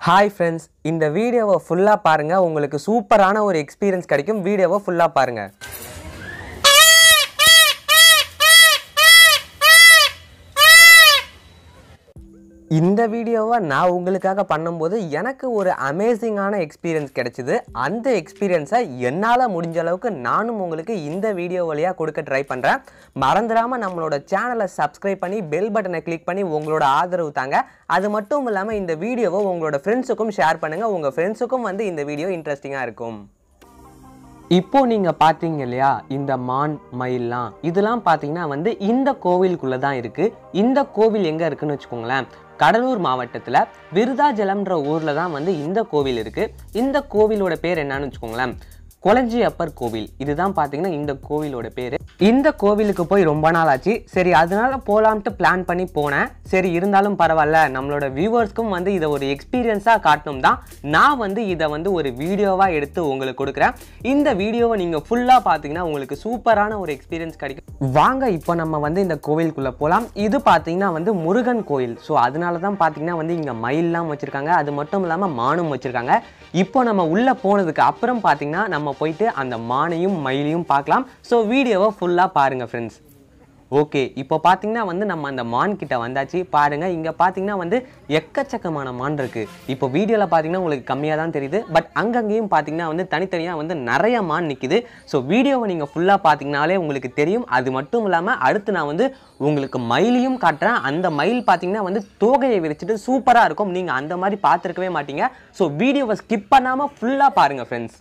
hi friends இந்த வீடியோவை ஃபுல்லாக பாருங்கள் உங்களுக்கு சூப்பரான ஒரு எக்ஸ்பீரியன்ஸ் கிடைக்கும் வீடியோவை ஃபுல்லாக பாருங்கள் இந்த வீடியோவை நான் உங்களுக்காக பண்ணும்போது எனக்கு ஒரு அமேசிங்கான எக்ஸ்பீரியன்ஸ் கிடைச்சிது அந்த எக்ஸ்பீரியன்ஸை என்னால் முடிஞ்ச அளவுக்கு நானும் உங்களுக்கு இந்த வீடியோ வழியாக கொடுக்க ட்ரை பண்ணுறேன் மறந்துடாமல் நம்மளோட சேனலை சப்ஸ்கிரைப் பண்ணி பெல் பட்டனை கிளிக் பண்ணி உங்களோட ஆதரவு தாங்க அது மட்டும் இல்லாமல் இந்த வீடியோவை உங்களோட ஃப்ரெண்ட்ஸுக்கும் ஷேர் பண்ணுங்கள் உங்கள் ஃப்ரெண்ட்ஸுக்கும் வந்து இந்த வீடியோ இன்ட்ரெஸ்டிங்காக இருக்கும் இப்போ நீங்க பாத்தீங்க இல்லையா இந்த மான் மயில்லாம் இதெல்லாம் பாத்தீங்கன்னா வந்து இந்த கோவிலுக்குள்ள தான் இருக்கு இந்த கோவில் எங்க இருக்குன்னு வச்சுக்கோங்களேன் கடலூர் மாவட்டத்துல விருதாஜலம்ன்ற ஊர்ல தான் வந்து இந்த கோவில் இருக்கு இந்த கோவிலோட பேர் என்னன்னு வச்சுக்கோங்களேன் கொளஞ்சி அப்பர் கோவில் இதுதான் பார்த்தீங்கன்னா இந்த கோவிலோட பேர் இந்த கோவிலுக்கு போய் ரொம்ப நாள் ஆச்சு சரி அதனால போகலான்ட்டு பிளான் பண்ணி போனேன் சரி இருந்தாலும் பரவாயில்ல நம்மளோட வியூவர்ஸ்க்கும் வந்து இதை ஒரு எக்ஸ்பீரியன்ஸாக காட்டணும் தான் நான் வந்து இதை வந்து ஒரு வீடியோவாக எடுத்து உங்களுக்கு கொடுக்குறேன் இந்த வீடியோவை நீங்கள் ஃபுல்லாக பார்த்தீங்கன்னா உங்களுக்கு சூப்பரான ஒரு எக்ஸ்பீரியன்ஸ் கிடைக்கும் வாங்க இப்போ நம்ம வந்து இந்த கோவிலுக்குள்ளே போகலாம் இது பார்த்தீங்கன்னா வந்து முருகன் கோயில் ஸோ அதனால தான் பார்த்தீங்கன்னா வந்து இங்கே மயில்லாம் வச்சுருக்காங்க அது மட்டும் இல்லாமல் மானும் வச்சுருக்காங்க இப்போ நம்ம உள்ளே போனதுக்கு அப்புறம் பார்த்தீங்கன்னா நம்ம போயிட்டு அந்த மானையும் மயிலையும் பார்க்கலாம் ஸோ வீடியோவை ஃபுல்லாக பாருங்கள் ஃப்ரெண்ட்ஸ் ஓகே இப்போ பார்த்தீங்கன்னா வந்து நம்ம அந்த மான் கிட்ட வந்தாச்சு பாருங்க இங்கே பார்த்தீங்கன்னா வந்து எக்கச்சக்கமான மான் இருக்கு இப்போ வீடியோவில் பார்த்தீங்கன்னா உங்களுக்கு கம்மியாக தான் தெரியுது பட் அங்கங்கேயும் பார்த்தீங்கன்னா வந்து தனித்தனியாக வந்து நிறைய மான் நிற்கிது ஸோ வீடியோவை நீங்கள் ஃபுல்லாக பார்த்தீங்கனாலே உங்களுக்கு தெரியும் அது மட்டும் இல்லாமல் அடுத்து நான் வந்து உங்களுக்கு மயிலையும் காட்டுறேன் அந்த மயில் பார்த்தீங்கன்னா வந்து தோகையை விரிச்சிட்டு சூப்பராக இருக்கும் நீங்கள் அந்த மாதிரி பார்த்துருக்கவே மாட்டீங்க ஸோ வீடியோவை ஸ்கிப் பண்ணாமல் ஃபுல்லாக பாருங்கள் ஃப்ரெண்ட்ஸ்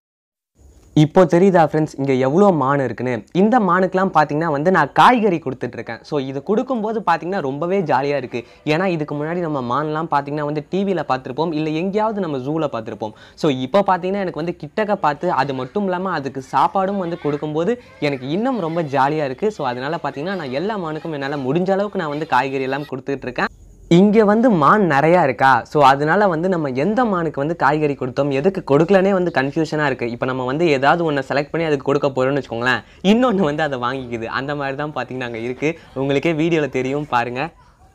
இப்போ தெரியுதா ஃப்ரெண்ட்ஸ் இங்கே எவ்வளோ மான் இருக்குன்னு இந்த மானுக்கெலாம் பார்த்தீங்கன்னா வந்து நான் காய்கறி கொடுத்துட்ருக்கேன் ஸோ இது கொடுக்கும்போது பார்த்தீங்கன்னா ரொம்பவே ஜாலியாக இருக்குது ஏன்னா இதுக்கு முன்னாடி நம்ம மான்லாம் பார்த்தீங்கன்னா வந்து டிவியில் பார்த்துருப்போம் இல்லை எங்கேயாவது நம்ம ஜூவில் பார்த்துருப்போம் ஸோ இப்போ பார்த்தீங்கன்னா எனக்கு வந்து கிட்டக்க பார்த்து அது மட்டும் இல்லாமல் அதுக்கு சாப்பாடும் வந்து கொடுக்கும்போது எனக்கு இன்னும் ரொம்ப ஜாலியாக இருக்குது ஸோ அதனால் பார்த்தீங்கன்னா நான் எல்லா மானுக்கும் என்னால் முடிஞ்ச அளவுக்கு நான் வந்து காய்கறி எல்லாம் கொடுத்துட்டு இருக்கேன் இங்கே வந்து மான் நிறையா இருக்கா ஸோ அதனால வந்து நம்ம எந்த மானுக்கு வந்து காய்கறி கொடுத்தோம் எதுக்கு கொடுக்கலனே வந்து கன்ஃபியூஷனாக இருக்குது இப்போ நம்ம வந்து ஏதாவது ஒன்று செலக்ட் பண்ணி அதுக்கு கொடுக்க போகிறோம்னு வச்சுக்கோங்களேன் இன்னொன்று வந்து அதை வாங்கிக்குது அந்த மாதிரி தான் பார்த்தீங்கன்னா அங்கே இருக்குது உங்களுக்கே வீடியோவில் தெரியும் பாருங்கள்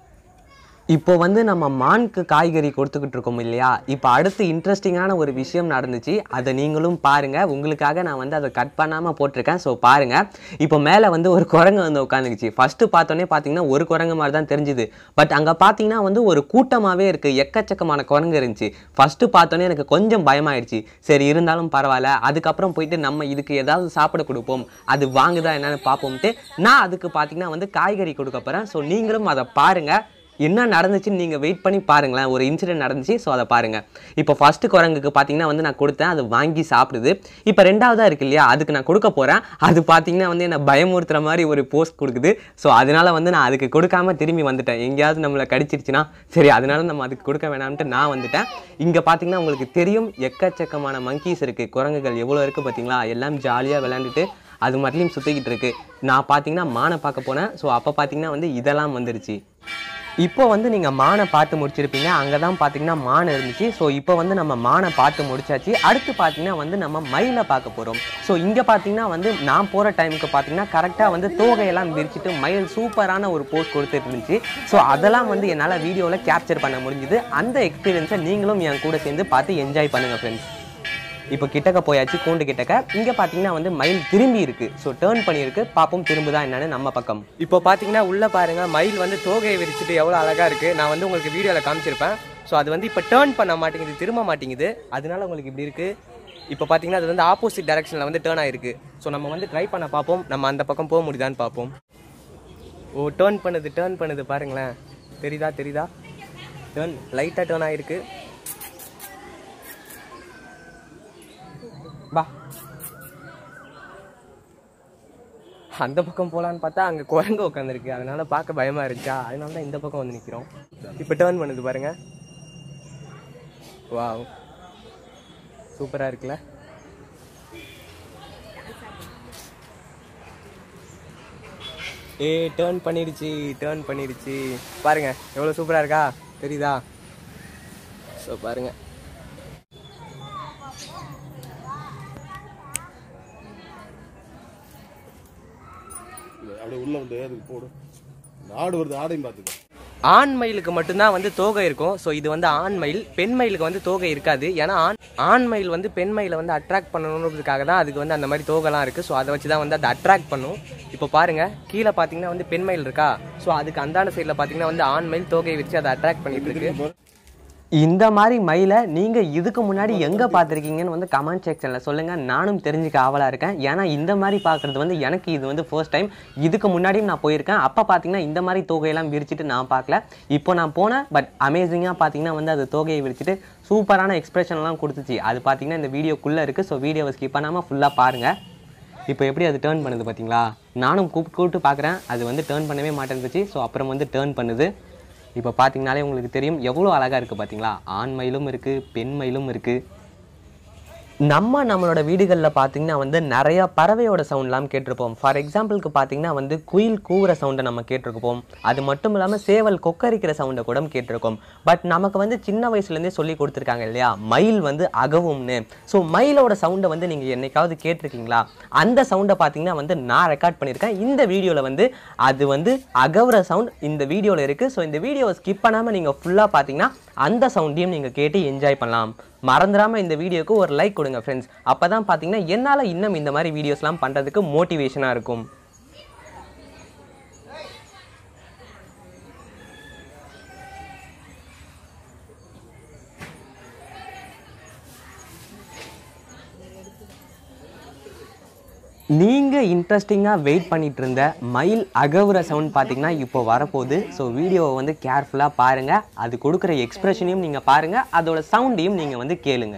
இப்போ வந்து நம்ம மானுக்கு காய்கறி கொடுத்துக்கிட்டு இருக்கோம் இல்லையா இப்போ அடுத்து இன்ட்ரெஸ்டிங்கான ஒரு விஷயம் நடந்துச்சு அதை நீங்களும் பாருங்கள் உங்களுக்காக நான் வந்து அதை கட் பண்ணாமல் போட்டிருக்கேன் ஸோ பாருங்கள் இப்போ மேலே வந்து ஒரு குரங்கு வந்து உட்காந்துக்குச்சு ஃபஸ்ட்டு பார்த்தோன்னே பார்த்தீங்கன்னா ஒரு குரங்கு மாதிரி தான் தெரிஞ்சுது பட் அங்கே பார்த்தீங்கன்னா வந்து ஒரு கூட்டமாகவே இருக்குது எக்கச்சக்கமான குரங்கு இருந்துச்சு ஃபஸ்ட்டு பார்த்தோன்னே எனக்கு கொஞ்சம் பயமாயிடுச்சு சரி இருந்தாலும் பரவாயில்ல அதுக்கப்புறம் போயிட்டு நம்ம இதுக்கு ஏதாவது சாப்பிட கொடுப்போம் அது வாங்குதா என்னன்னு பார்ப்போம்ட்டு நான் அதுக்கு பார்த்தீங்கன்னா வந்து காய்கறி கொடுக்க போகிறேன் ஸோ நீங்களும் அதை பாருங்கள் என்ன நடந்துச்சுன்னு நீங்கள் வெயிட் பண்ணி பாருங்களேன் ஒரு இன்சிடென்ட் நடந்துச்சு ஸோ அதை பாருங்கள் இப்போ ஃபஸ்ட்டு குரங்குக்கு பார்த்தீங்கன்னா வந்து நான் கொடுத்தேன் அது வாங்கி சாப்பிடுது இப்போ ரெண்டாவதாக இருக்கு இல்லையா அதுக்கு நான் கொடுக்க போகிறேன் அது பார்த்தீங்கன்னா வந்து என்னை பயமுறுத்துற மாதிரி ஒரு போஸ்ட் கொடுக்குது ஸோ அதனால வந்து நான் அதுக்கு கொடுக்காம திரும்பி வந்துட்டேன் எங்கேயாவது நம்மளை கடிச்சிருச்சுன்னா சரி அதனால நம்ம அதுக்கு கொடுக்க வேணாம்ட்டு நான் வந்துட்டேன் இங்கே பார்த்தீங்கன்னா உங்களுக்கு தெரியும் எக்கச்சக்கமான மங்கீஸ் இருக்குது குரங்குகள் எவ்வளோ இருக்குது பார்த்தீங்களா எல்லாம் ஜாலியாக விளையாண்டுட்டு அது மட்டும் சுற்றிக்கிட்டு இருக்கு நான் பார்த்தீங்கன்னா மானை பார்க்க போனேன் ஸோ அப்போ பார்த்தீங்கன்னா வந்து இதெல்லாம் வந்துருச்சு இப்போ வந்து நீங்கள் மானை பார்த்து முடிச்சிருப்பீங்க அங்கே தான் பார்த்தீங்கன்னா மான் இருந்துச்சு ஸோ இப்போ வந்து நம்ம மானை பார்த்து முடிச்சாச்சு அடுத்து பார்த்தீங்கன்னா வந்து நம்ம மயிலை பார்க்க போகிறோம் ஸோ இங்கே பார்த்தீங்கன்னா வந்து நான் போகிற டைமுக்கு பார்த்தீங்கன்னா கரெக்டாக வந்து தோகையெல்லாம் விரிச்சிட்டு மயில் சூப்பரான ஒரு போஸ்ட் கொடுத்துட்டு இருந்துச்சு ஸோ அதெல்லாம் வந்து என்னால் வீடியோவில் கேப்சர் பண்ண முடிஞ்சுது அந்த எக்ஸ்பீரியன்ஸை நீங்களும் என் கூட சேர்ந்து பார்த்து என்ஜாய் பண்ணுங்கள் ஃப்ரெண்ட்ஸ் இப்போ கிட்டக்க போயாச்சு கூண்டு கிட்டக்க இங்கே பார்த்தீங்கன்னா வந்து மயில் திரும்பி இருக்கு ஸோ டேர்ன் பண்ணியிருக்கு பார்ப்போம் திரும்புதா என்னன்னு நம்ம பக்கம் இப்போ பார்த்தீங்கன்னா உள்ள பாருங்க மயில் வந்து தோகையை விரிச்சிட்டு எவ்வளோ அழகா இருக்கு நான் வந்து உங்களுக்கு வீடியோவில் காமிச்சிருப்பேன் ஸோ அது வந்து இப்போ டேர்ன் பண்ண மாட்டேங்குது திரும்ப மாட்டேங்குது அதனால உங்களுக்கு இப்படி இருக்கு இப்போ பார்த்தீங்கன்னா அது வந்து ஆப்போசிட் டைரக்ஷனில் வந்து டேர்ன் ஆயிருக்கு ஸோ நம்ம வந்து ட்ரை பண்ண பார்ப்போம் நம்ம அந்த பக்கம் போக முடியுதான்னு பார்ப்போம் ஓ டேர்ன் பண்ணுது டேர்ன் பண்ணுது பாருங்களேன் தெரியுதா தெரியுதா டேர்ன் லைட்டாக டேர்ன் ஆயிருக்கு பா அந்த பக்கம் போகலான்னு பார்த்தா அங்கே குரங்கு உட்காந்துருக்கு அதனால பார்க்க பயமா இருந்துச்சா அதனால தான் இந்த பக்கம் வந்து நிற்கிறோம் இப்போ டேர்ன் பண்ணுது பாருங்க வாவ் சூப்பராக இருக்குல்ல ஏ டேர்ன் பண்ணிடுச்சு டேர்ன் பண்ணிடுச்சு பாருங்க எவ்வளோ சூப்பராக இருக்கா தெரியுதா ஸோ பாருங்க அப்படியே உள்ள வந்து அதுக்கு போடு இந்த ஆடு வருது ஆடையும் பார்த்துக்க ஆண் மயிலுக்கு மட்டும்தான் வந்து தோகை இருக்கும் ஸோ இது வந்து ஆண் மயில் பெண் மயிலுக்கு வந்து தோகை இருக்காது ஏன்னா ஆண் ஆண் மயில் வந்து பெண் மயிலை வந்து அட்ராக்ட் பண்ணணுன்றதுக்காக தான் அதுக்கு வந்து அந்த மாதிரி தோகைலாம் இருக்குது ஸோ அதை வச்சு தான் வந்து அதை அட்ராக்ட் பண்ணும் இப்போ பாருங்க கீழே பார்த்தீங்கன்னா வந்து பெண் மயில் இருக்கா ஸோ அதுக்கு அந்தாண்ட சைடில் பார்த்தீங்கன்னா வந்து ஆண் மயில் தோகையை வச்சு அதை அட்ராக்ட் பண்ணிட்டு இருக்கு இந்த மாதிரி மயிலை நீங்கள் இதுக்கு முன்னாடி எங்கே பார்த்துருக்கீங்கன்னு வந்து கமெண்ட் செக்ஷனில் சொல்லுங்கள் நானும் தெரிஞ்சுக்க ஆவலாக இருக்கேன் ஏன்னா இந்த மாதிரி பார்க்குறது வந்து எனக்கு இது வந்து ஃபர்ஸ்ட் டைம் இதுக்கு முன்னாடியும் நான் போயிருக்கேன் அப்போ பார்த்தீங்கன்னா இந்த மாதிரி தோகையெல்லாம் விரிச்சிட்டு நான் பார்க்கல இப்போ நான் போனேன் பட் அமேசிங்காக பார்த்தீங்கன்னா வந்து அது தோகையை விரிச்சிட்டு சூப்பரான எக்ஸ்பிரஷன்லாம் கொடுத்துச்சு அது பார்த்தீங்கன்னா இந்த வீடியோக்குள்ளே இருக்குது ஸோ வீடியோவை ஸ்கிப் பண்ணாமல் ஃபுல்லாக பாருங்கள் இப்போ எப்படி அது டேர்ன் பண்ணுது பார்த்தீங்களா நானும் கூப்பிட்டு கூப்பிட்டு பார்க்குறேன் அது வந்து டேர்ன் பண்ணவே மாட்டேங்குச்சு ஸோ அப்புறம் வந்து டேர்ன் பண்ணுது இப்போ பார்த்தீங்கனாலே உங்களுக்கு தெரியும் எவ்வளோ அழகாக இருக்குது பார்த்தீங்களா ஆண் மயிலும் இருக்குது பெண் மயிலும் இருக்குது நம்ம நம்மளோட வீடுகளில் பார்த்தீங்கன்னா வந்து நிறைய பறவையோட சவுண்ட்லாம் கேட்டிருப்போம் ஃபார் எக்ஸாம்பிளுக்கு பார்த்தீங்கன்னா வந்து குயில் கூவுற சவுண்டை நம்ம கேட்டிருப்போம் அது மட்டும் இல்லாமல் சேவல் கொக்கரிக்கிற சவுண்டை கூட கேட்டிருக்கோம் பட் நமக்கு வந்து சின்ன வயசுலேருந்தே சொல்லி கொடுத்துருக்காங்க இல்லையா மயில் வந்து அகவும்னு ஸோ மயிலோட சவுண்டை வந்து நீங்கள் என்னைக்காவது கேட்டிருக்கீங்களா அந்த சவுண்டை பார்த்தீங்கன்னா வந்து நான் ரெக்கார்ட் பண்ணியிருக்கேன் இந்த வீடியோவில் வந்து அது வந்து அகவுற சவுண்ட் இந்த வீடியோவில் இருக்குது ஸோ இந்த வீடியோவை ஸ்கிப் பண்ணாமல் நீங்கள் ஃபுல்லாக பார்த்தீங்கன்னா அந்த சவுண்டையும் நீங்கள் கேட்டு என்ஜாய் பண்ணலாம் மறந்துடாமல் இந்த வீடியோக்கு ஒரு லைக் கொடுங்க ஃப்ரெண்ட்ஸ் அப்போ தான் பார்த்தீங்கன்னா என்னால் இன்னும் இந்த மாதிரி வீடியோஸ்லாம் பண்ணுறதுக்கு மோட்டிவேஷனாக இருக்கும் நீங்கள் இன்ட்ரெஸ்டிங்காக வெயிட் பண்ணிட்டு இருந்த மயில் அகவுற சவுண்ட் பார்த்தீங்கன்னா இப்போ வரப்போகுது ஸோ வீடியோவை வந்து கேர்ஃபுல்லாக பாருங்கள் அது கொடுக்குற எக்ஸ்பிரஷனையும் நீங்கள் பாருங்கள் அதோட சவுண்டையும் நீங்கள் வந்து கேளுங்க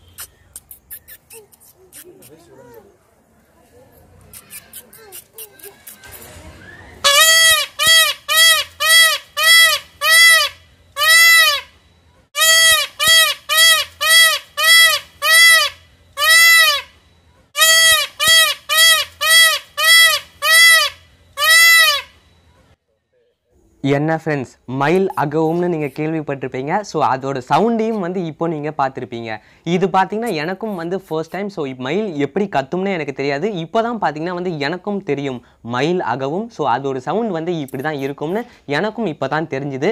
என்ன ஃப்ரெண்ட்ஸ் மயில் அகவும்னு நீங்கள் கேள்விப்பட்டிருப்பீங்க ஸோ அதோட சவுண்டையும் வந்து இப்போ நீங்கள் பார்த்துருப்பீங்க இது பார்த்தீங்கன்னா எனக்கும் வந்து ஃபர்ஸ்ட் டைம் ஸோ மயில் எப்படி கத்தும்னு எனக்கு தெரியாது இப்போ தான் பார்த்தீங்கன்னா வந்து எனக்கும் தெரியும் மயில் அகவும் ஸோ அதோட சவுண்ட் வந்து இப்படி தான் இருக்கும்னு எனக்கும் இப்போ தான் தெரிஞ்சுது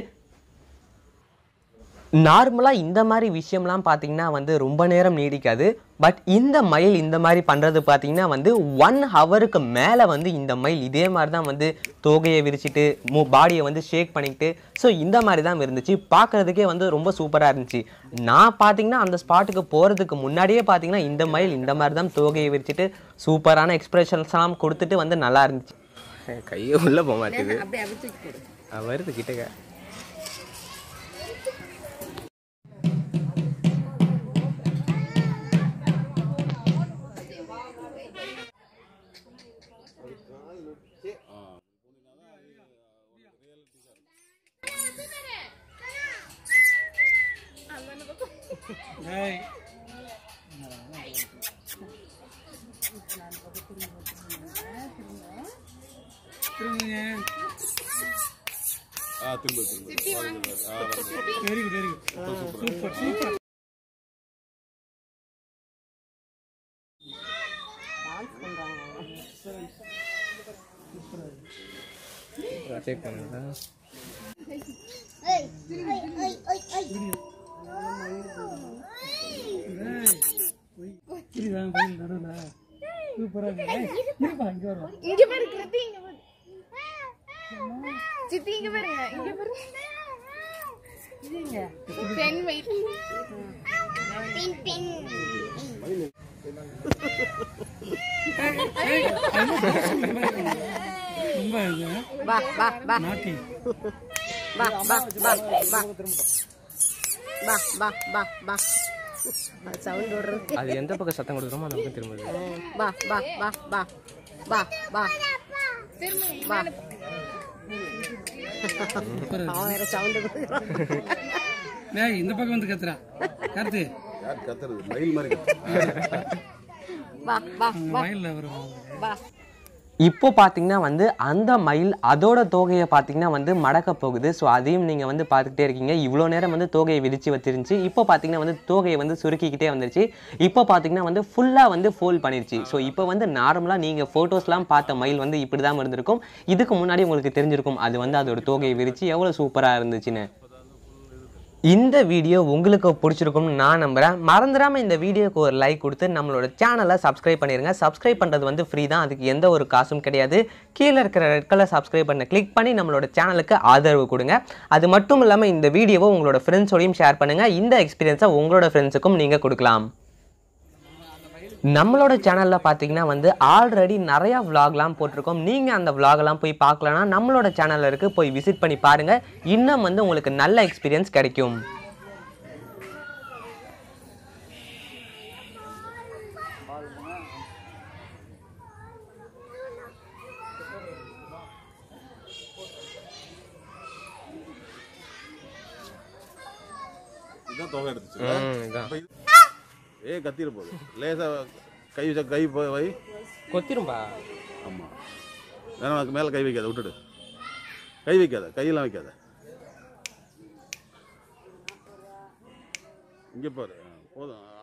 நார்மலாக இந்த மாதிரி விஷயம்லாம் பார்த்தீங்கன்னா வந்து ரொம்ப நேரம் நீடிக்காது பட் இந்த மயில் இந்த மாதிரி பண்ணுறது பார்த்தீங்கன்னா வந்து ஒன் ஹவருக்கு மேலே வந்து இந்த மயில் இதே மாதிரி தான் வந்து தோகையை விரிச்சிட்டு மூ பாடியை வந்து ஷேக் பண்ணிக்கிட்டு ஸோ இந்த மாதிரி தான் இருந்துச்சு பார்க்குறதுக்கே வந்து ரொம்ப சூப்பராக இருந்துச்சு நான் பார்த்தீங்கன்னா அந்த ஸ்பாட்டுக்கு போகிறதுக்கு முன்னாடியே பார்த்தீங்கன்னா இந்த மயில் இந்த மாதிரி தான் தோகையை விரிச்சிட்டு சூப்பரான எக்ஸ்பிரஷன்ஸ்லாம் கொடுத்துட்டு வந்து நல்லா இருந்துச்சு கையை உள்ளே போக மாட்டேது அப்படியே அப்படி தூக்கி போடு வருது கிட்டக்க ஆ திரும்ப திரும்ப very good very good super super check பண்ணுங்க இதுதான் கோயில் நடுவில் சூப்பரா இருக்கு ஏய், இருப்பா இங்க வருவா இங்க பாரு கிருத்தி இங்க பாரு சித்தி இங்க பாருங்க இங்க பாருங்க பெண் மயில் பின் பின் ரொம்ப இது வா வா வா நாட்டி வா வா வா வா வா வா வா வா சவுண்ட் விடுறது அது எந்த பக்கம் சத்தம் கொடுக்குறோமோ அந்த பக்கம் திரும்புது வா வா வா வா வா வா வா அவன் வேற சவுண்ட் டேய் இந்த பக்கம் வந்து கத்துறா கத்து யார் கத்துறது மயில் மாதிரி கத்துறது வா வா வா மயில்ல வரும் வா இப்போ பார்த்தீங்கன்னா வந்து அந்த மயில் அதோட தோகையை பார்த்தீங்கன்னா வந்து மடக்க போகுது ஸோ அதையும் நீங்கள் வந்து பார்த்துக்கிட்டே இருக்கீங்க இவ்வளோ நேரம் வந்து தோகையை விரிச்சு வச்சிருந்துச்சு இப்போ பார்த்தீங்கன்னா வந்து தோகையை வந்து சுருக்கிக்கிட்டே வந்துருச்சு இப்போ பார்த்தீங்கன்னா வந்து ஃபுல்லாக வந்து ஃபோல்ட் பண்ணிருச்சு ஸோ இப்போ வந்து நார்மலாக நீங்கள் ஃபோட்டோஸ்லாம் பார்த்த மயில் வந்து இப்படி தான் இருந்திருக்கும் இதுக்கு முன்னாடி உங்களுக்கு தெரிஞ்சிருக்கும் அது வந்து அதோட தோகையை விரிச்சு எவ்வளோ சூப்பராக இருந்துச்சுன்னு இந்த வீடியோ உங்களுக்கு பிடிச்சிருக்கும்னு நான் நம்புகிறேன் மறந்துடாமல் இந்த வீடியோக்கு ஒரு லைக் கொடுத்து நம்மளோட சேனலை சப்ஸ்கிரைப் பண்ணிடுங்க சப்ஸ்கிரைப் பண்ணுறது வந்து ஃப்ரீ தான் அதுக்கு எந்த ஒரு காசும் கிடையாது கீழே இருக்கிற ரெட் கலர் சப்ஸ்கிரைப் பண்ண கிளிக் பண்ணி நம்மளோட சேனலுக்கு ஆதரவு கொடுங்க அது மட்டும் இல்லாமல் இந்த வீடியோவை உங்களோட ஃப்ரெண்ட்ஸோடையும் ஷேர் பண்ணுங்கள் இந்த எக்ஸ்பீரியன்ஸை உங்களோட ஃப்ரெண்ட்ஸுக்கும் நீங்கள் கொடுக்கலாம் நம்மளோட சேனலில் பார்த்தீங்கன்னா வந்து ஆல்ரெடி நிறையா vlogலாம் போட்டிருக்கோம் நீங்கள் அந்த vlogலாம் போய் பார்க்கலனா நம்மளோட சேனலில் இருக்கு போய் விசிட் பண்ணி பாருங்கள் இன்னும் வந்து உங்களுக்கு நல்ல எக்ஸ்பீரியன்ஸ் கிடைக்கும் இதுதான் தொகை எடுத்துச்சு அப்ப இது- ஏ கத்திர போகுது லேசா கை வச்சா கை போய் வை கொத்திரும்பா ஆமா வேணா மேல கை வைக்காத விட்டுடு கை வைக்காத கையெல்லாம் வைக்காத இங்க பாரு ஆ, போதும்